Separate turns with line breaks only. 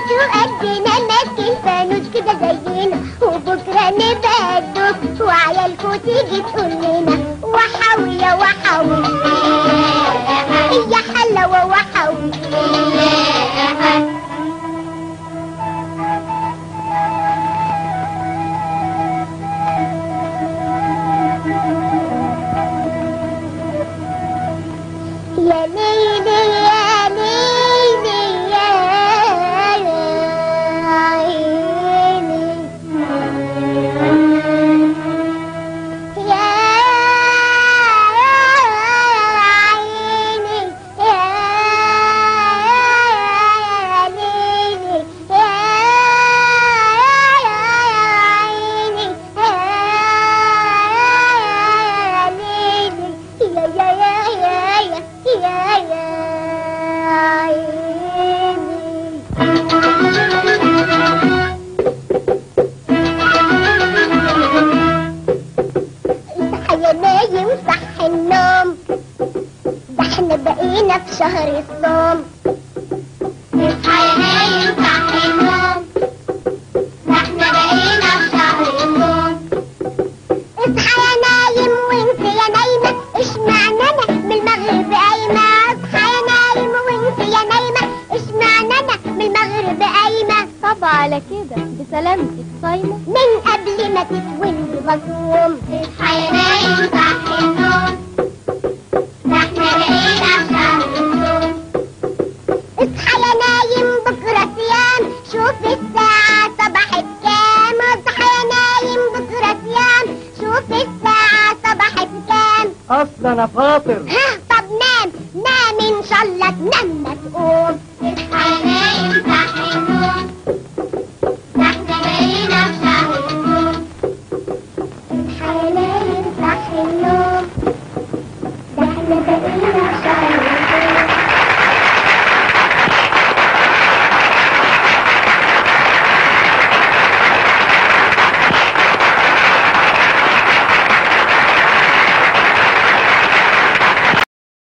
انتوا قدنا ماسكين فانوس كده زينا وبكره نبقى الدوب وعيالكوا تيجي تقول لنا وحوي يا وحوي يا حلاوه وحوي يا ليلي يا ليلي يا عيني يا عيني يا ليلي يا عيني يا ليلي يا يا يا يا يا يا يا اصحى يا نايم صح النوم ده احنا بقينا في شهر الصوم اصحى يا نايم صح النوم ده احنا بقينا في شهر الصوم اصحى يا نايم وانت يا نايمة اشمعنى انا من المغرب قايمة اصحى يا نايم وانت يا نايمة اشمعنى انا من المغرب قايمة
طب على كده بسلامتك صايمة
من قبل ما تتولد مصوم اصحى يا نايم صح النوم ده احنا بقينا في شهر الصوم اصحى يا نايم بكرة صيام شوف الساعة صبحت كام اصحى يا نايم بكرة صيام شوف الساعة صبحت كام
اصل انا فاطر
ها طب نام نام ان شاء الله تنام ما تقوم